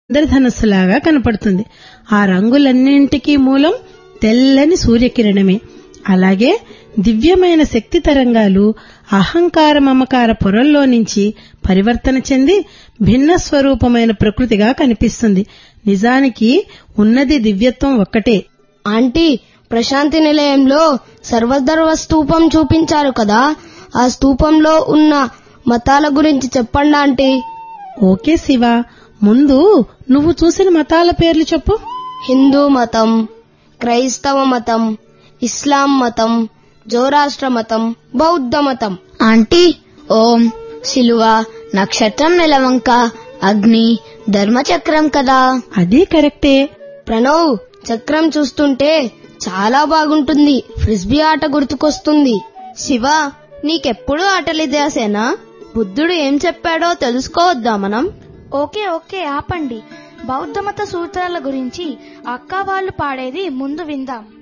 ఇంద్రధనస్సులాగా కనపడుతుంది ఆ రంగులన్నింటికీ మూలం తెల్లని సూర్యకిరణమే అలాగే దివ్యమైన శక్తి తరంగాలు అహంకార మమకార పొరల్లో నుంచి పరివర్తన చెంది భిన్న స్వరూపమైన ప్రకృతిగా కనిపిస్తుంది నిజానికి ఉన్నది దివ్యత్వం ఒక్కటే ఆంటీ ప్రశాంతి నిలయంలో సర్వధర్వ స్తూపం చూపించారు కదా ఆ స్తూపంలో ఉన్న మతాల గురించి చెప్పండి ఆంటీ ఓకే శివ ముందు నువ్వు చూసిన మతాల పేర్లు చెప్పు హిందూ మతం క్రైస్తవ మతం ఇస్లాం మతం జోరాష్ట్ర మతం బౌద్ధ మతం ఆంటీ ఓం శిలువ నక్షత్రం నెలవంక అగ్ని ధర్మచక్రం కదా అది కరెక్టే ప్రణవ్ చక్రం చూస్తుంటే చాలా బాగుంటుంది ఫ్రిస్బీ ఆట గుర్తుకొస్తుంది శివ నీకెప్పుడు ఆటలిదేసేనా బుద్ధుడు ఏం చెప్పాడో తెలుసుకోవద్దా మనం ఓకే ఓకే ఆపండి బౌద్ధమత సూత్రాల గురించి అక్క వాళ్ళు పాడేది ముందు విందాం